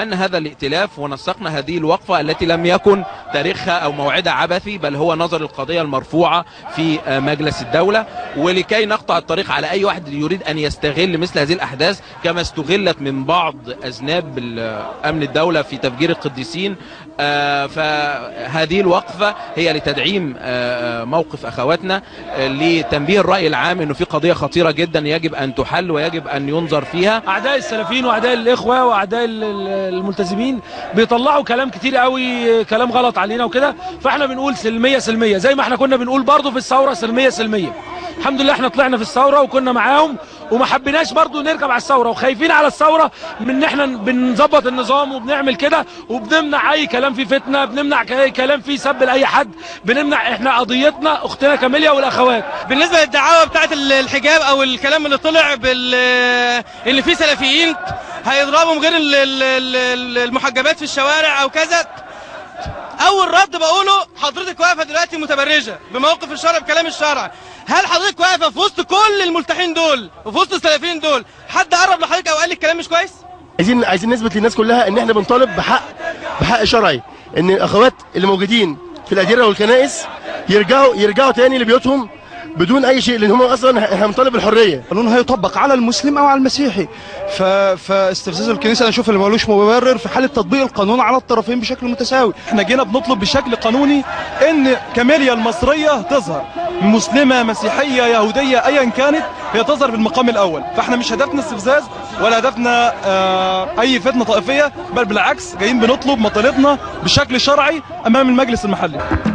عملنا هذا الائتلاف ونسقنا هذه الوقفة التي لم يكن تاريخها أو موعدها عبثي بل هو نظر القضية المرفوعة في آه، مجلس الدولة ولكي نقطع الطريق على أي واحد يريد أن يستغل مثل هذه الأحداث كما استغلت من بعض أذناب ال- أمن الدولة في تفجير القديسين آه، فهذه الوقفة هي لتدعيم آه، آه، موقف أخواتنا آه، لتنبيه الرأي العام أنه في قضية خطيرة جدا يجب أن تحل ويجب أن ينظر فيها اعداء السلفيين واعداء الاخوه واعداء ال- ال- الملتزمين بيطلعوا كلام كتير قوي كلام غلط علينا وكده فاحنا بنقول سلميه سلميه زي ما احنا كنا بنقول برضو في الثوره سلميه سلميه الحمد لله احنا طلعنا في الثوره وكنا معاهم وما حبيناش برضو نركب على الثوره وخايفين على الثوره من ان احنا بنظبط النظام وبنعمل كده وبنمنع اي كلام فيه فتنه بنمنع اي كلام فيه سب لاي حد بنمنع احنا قضيتنا اختنا كاميليا والاخوات بالنسبه للدعاوى بتاعت ال- الحجاب او الكلام اللي طلع بال ان في سلفيين هيضربوا غير ال- ال- ال- المحجبات في الشوارع او كذا اول رد بقوله حضرتك واقفه دلوقتي متبرجه بموقف الشرع بكلام الشرع هل حضرتك واقفه في وسط كل الملتحين دول وفي وسط السلفيين دول حد قرب لحضرتك او قال لك كلام مش كويس عايزين عايزين نثبت للناس كلها ان احنا بنطالب بحق بحق شرعي ان الاخوات اللي موجودين في الاديره والكنائس يرجعوا يرجعوا تاني لبيوتهم بدون اي شيء لان هم اصلا احنا بنطالب الحريه القانون هيطبق على المسلم او على المسيحي ف... فاستفزاز الكنيسه انا اشوف اللي ملوش مبرر في حاله تطبيق القانون على الطرفين بشكل متساوي احنا جينا بنطلب بشكل قانوني ان كاميليا المصريه تظهر مسلمه مسيحيه يهوديه ايا كانت هي تظهر بالمقام الاول فاحنا مش هدفنا استفزاز ولا هدفنا آه اي فتنه طائفيه بل بالعكس جايين بنطلب مطالبنا بشكل شرعي امام المجلس المحلي